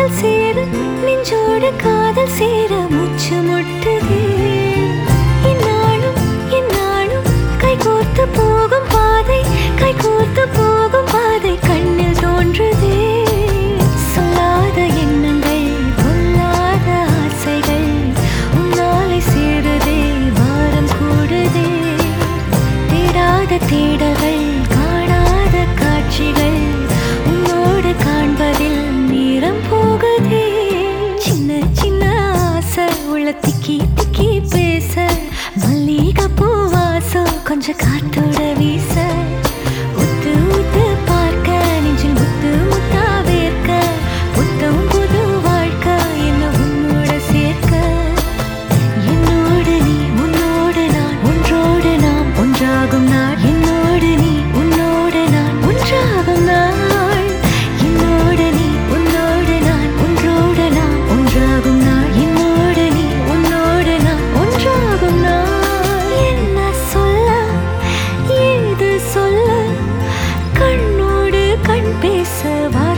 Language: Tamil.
காதல் சேர நெஞ்சோடு காதல் சேர மூச்சு முட்டுதே இந்நாளும் இந்நாளும் கைகோர்த்து போகும் பாதை கைகோர்த்து போகும் பாதை கண்ணில் தோன்றுதே சொல்லாத எண்ணங்கள் பொல்லாத ஆசைகள் உன்னாலை சேருதே வாரம் கூடுதே தேடாத தேடல்கள் காணாத காட்சிகள் உன்னோடு காண்பதில் நேரம் போகுதே சின்ன சின்ன ஆசை உள்ள திக்கி திக்கி பேச மல்லிகை பூவாசம் கொஞ்சம் காத்தோட வீச உத்து உத்து பார்க்க நெஞ்சில் முத்து முத்தா வேர்க்க புத்தம் புது வாழ்க்கை என்ன உன்னோட சேர்க்க என்னோடு நீ உன்னோடு நான் ஒன்றோடு நாம் ஒன்றாகும் நாள் என்னோடு நீ உன்னோடு நான் ஒன்றாகும் நாள் என்னோடு நீ உன்னோடு நான் ஒன்றோடு நாம் ஒன்றாகும் நாள் என்னோடு நீ உன்னோடு நான் ஒன்றாகும் நாள் என்ன சொல்ல ஏது சொல்ல கண்ணோடு கண் பேச வாய்